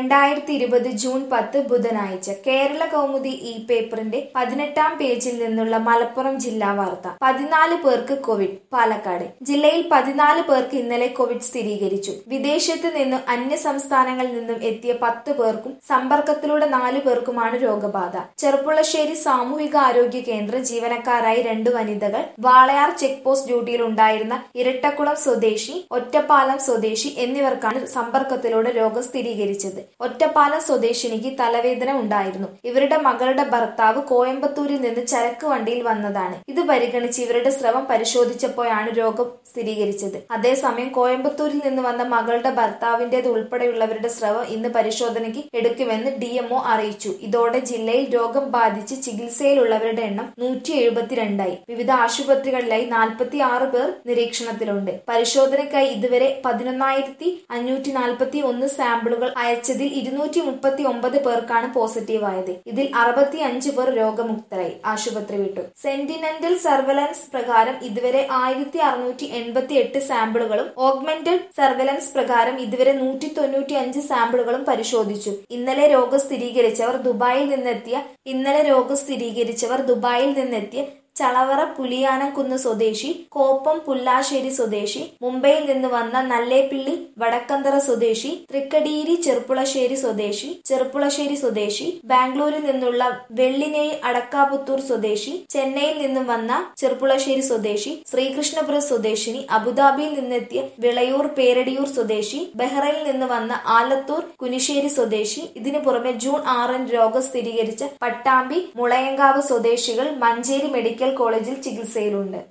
രണ്ടായിരത്തി ഇരുപത് ജൂൺ പത്ത് ബുധനാഴ്ച കേരള കൗമുദി ഇ പേപ്പറിന്റെ പതിനെട്ടാം പേജിൽ നിന്നുള്ള മലപ്പുറം ജില്ലാ വാർത്ത പതിനാല് പേർക്ക് കോവിഡ് പാലക്കാട് ജില്ലയിൽ പതിനാല് പേർക്ക് ഇന്നലെ കോവിഡ് സ്ഥിരീകരിച്ചു വിദേശത്ത് നിന്നും അന്യ സംസ്ഥാനങ്ങളിൽ നിന്നും എത്തിയ പത്ത് പേർക്കും സമ്പർക്കത്തിലൂടെ നാല് പേർക്കുമാണ് രോഗബാധ ചെറുപ്പുളശ്ശേരി സാമൂഹിക ആരോഗ്യ കേന്ദ്ര ജീവനക്കാരായി രണ്ട് വനിതകൾ വാളയാർ ചെക്ക് പോസ്റ്റ് ഡ്യൂട്ടിയിൽ ഉണ്ടായിരുന്ന ഇരട്ടക്കുളം സ്വദേശി ഒറ്റപ്പാലം സ്വദേശി എന്നിവർക്കാണ് സമ്പർക്കത്തിലൂടെ രോഗം സ്ഥിരീകരിച്ചത് ഒറ്റപ്പാലം സ്വദേശിനിക്ക് തലവേദന ഉണ്ടായിരുന്നു ഇവരുടെ മകളുടെ ഭർത്താവ് കോയമ്പത്തൂരിൽ നിന്ന് ചരക്ക് വണ്ടിയിൽ വന്നതാണ് ഇത് പരിഗണിച്ച് ഇവരുടെ സ്രവം പരിശോധിച്ചപ്പോഴാണ് രോഗം സ്ഥിരീകരിച്ചത് അതേസമയം കോയമ്പത്തൂരിൽ നിന്ന് വന്ന മകളുടെ ഭർത്താവിന്റേത് ഉൾപ്പെടെയുള്ളവരുടെ സ്രവം ഇന്ന് പരിശോധനയ്ക്ക് എടുക്കുമെന്ന് ഡി അറിയിച്ചു ഇതോടെ ജില്ലയിൽ രോഗം ബാധിച്ച് ചികിത്സയിലുള്ളവരുടെ എണ്ണം നൂറ്റി എഴുപത്തിരണ്ടായി വിവിധ ആശുപത്രികളിലായി നാൽപ്പത്തി ആറ് പേർ നിരീക്ഷണത്തിലുണ്ട് പരിശോധനയ്ക്കായി ഇതുവരെ പതിനൊന്നായിരത്തി അഞ്ഞൂറ്റി നാൽപ്പത്തി ഒന്ന് സാമ്പിളുകൾ അയച്ചതിൽ ഇരുന്നൂറ്റി മുപ്പത്തി ഒമ്പത് പേർക്കാണ് പോസിറ്റീവ് ആയത് ഇതിൽ അറുപത്തി അഞ്ച് പേർ രോഗമുക്തരായി ആശുപത്രി വിട്ടു സെന്റിനെന്റൽ സർവലൻസ് പ്രകാരം ഇതുവരെ ആയിരത്തി അറുന്നൂറ്റി എൺപത്തി എട്ട് സാമ്പിളുകളും ഓഗ്മെന്റഡ് സർവലൻസ് പ്രകാരം ഇതുവരെ നൂറ്റി തൊണ്ണൂറ്റി അഞ്ച് സാമ്പിളുകളും പരിശോധിച്ചു ഇന്നലെ രോഗം സ്ഥിരീകരിച്ചവർ ദുബായിൽ നിന്നെത്തിയ ഇന്നലെ രോഗം സ്ഥിരീകരിച്ചവർ ദുബായിൽ നിന്നെത്തിയ ചളവറ പുലിയാനംകുന്ന് സ്വദേശി കോപ്പം പുല്ലാശ്ശേരി സ്വദേശി മുംബൈയിൽ നിന്ന് വന്ന നല്ലേപ്പിള്ളി വടക്കന്തറ സ്വദേശി തൃക്കടീരി ചെറുപ്പുളശ്ശേരി സ്വദേശി ചെറുപ്പുളശ്ശേരി സ്വദേശി ബാംഗ്ലൂരിൽ നിന്നുള്ള വെള്ളിനേഴി അടക്കാപുത്തൂർ സ്വദേശി ചെന്നൈയിൽ നിന്നും വന്ന ചെറുപ്പുളശ്ശേരി സ്വദേശി ശ്രീകൃഷ്ണപുരം സ്വദേശിനി അബുദാബിയിൽ നിന്നെത്തിയ വിളയൂർ പേരടിയൂർ സ്വദേശി ബഹ്റൈനിൽ നിന്ന് വന്ന ആലത്തൂർ കുനിശ്ശേരി സ്വദേശി ഇതിനു പുറമെ ജൂൺ ആറിന് രോഗം സ്ഥിരീകരിച്ച പട്ടാമ്പി മുളയങ്കാവ് സ്വദേശികൾ മഞ്ചേരി മെഡിക്കൽ കോളേജിൽ ചികിത്സയിലുണ്ട്